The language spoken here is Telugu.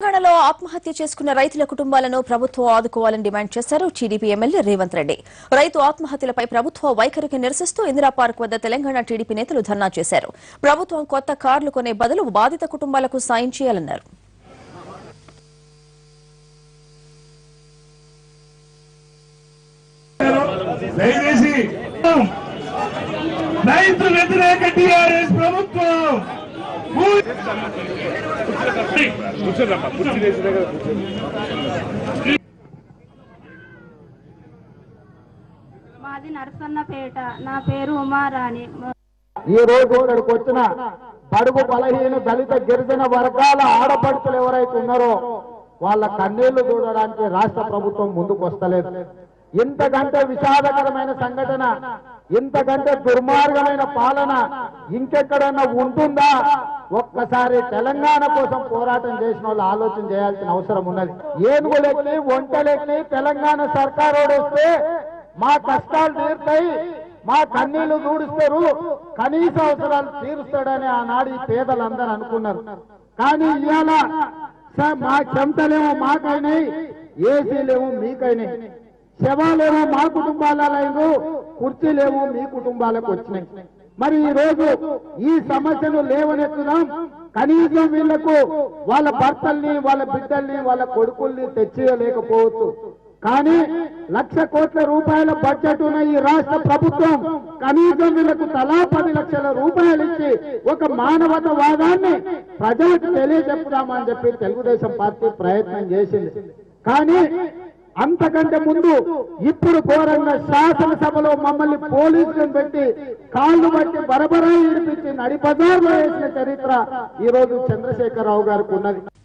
తెలంగాణలో ఆత్మహత్య చేసుకున్న రైతుల కుటుంబాలను ప్రభుత్వం ఆదుకోవాలని డిమాండ్ చేశారు టీడీపీ ఎమ్మెల్యే రేవంత్ రెడ్డి రైతు ఆత్మహత్యలపై ప్రభుత్వ వైఖరికి నిరసిస్తూ ఇందిరా పార్క్ వద్ద తెలంగాణ టీడీపీ నేతలు ధర్నా చేశారు ప్రభుత్వం కొత్త కార్లు కొనే బదులు బాధిత కుటుంబాలకు సాయం చేయాలన్నారు దయచేసి రైతు వ్యతిరేక టిఆర్ఎస్ ప్రభుత్వం భూ- మాది నరసన్నపేట నా పేరు ఉమారాణి ఈ రోజు ఇక్కడికి వచ్చిన బడుగు బలహీన దళిత గిరిజన వర్గాల ఆడపడుచులు ఎవరైతే ఉన్నారో వాళ్ళ కన్నీళ్లు చూడడానికి రాష్ట్ర ప్రభుత్వం ముందుకు వస్తలేదు ఇంతకంటే విషాదకరమైన సంఘటన ఇంతకంటే దుర్మార్గమైన పాలన ఇంకెక్కడన్నా ఉంటుందా ఒక్కసారి తెలంగాణ కోసం పోరాటం చేసిన వాళ్ళు ఆలోచన చేయాల్సిన అవసరం ఉన్నది ఏనుగులెక్కి ఒంటెలెక్కి తెలంగాణ సర్కారు వస్తే మా కష్టాలు తీరుతాయి మా కన్నీళ్లు దూడిస్తారు కనీస అవసరాలు తీరుస్తాడని ఆనాడు ఈ పేదలందరూ అనుకున్నారు కానీ ఇవాళ సార్ మా చెమటలేమో మాకైనాయి ఏసీలేమో మీకైనాయి శవాలేమో మా కుటుంబాలైన కుర్చీలేమో మీ కుటుంబాలకు వచ్చినాయి మరి ఈ రోజు ఈ సమస్యను లేవనెత్తుదాం కనీసం వీళ్లకు వాళ్ళ భర్తల్ని వాళ్ళ బిడ్డల్ని వాళ్ళ కొడుకుల్ని తెచ్చేయలేకపోవచ్చు కానీ లక్ష కోట్ల రూపాయల బడ్జెట్ ఉన్న ఈ రాష్ట్ర ప్రభుత్వం కనీసం వీళ్లకు తలా పది లక్షల రూపాయలు ఇచ్చి ఒక మానవతవాదాన్ని ప్రజలకు తెలియజెప్పుదామని చెప్పి తెలుగుదేశం పార్టీ ప్రయత్నం చేసింది కానీ అంతకంటే ముందు ఇప్పుడు ఘోరంగా శాసనసభలో మమ్మల్ని పోలీసులను పెట్టి కాళ్ళు బట్టి బరబరా ఇడిపించి నడి బజార్లో వేసిన చరిత్ర ఈ రోజు చంద్రశేఖరరావు గారికి ఉన్నది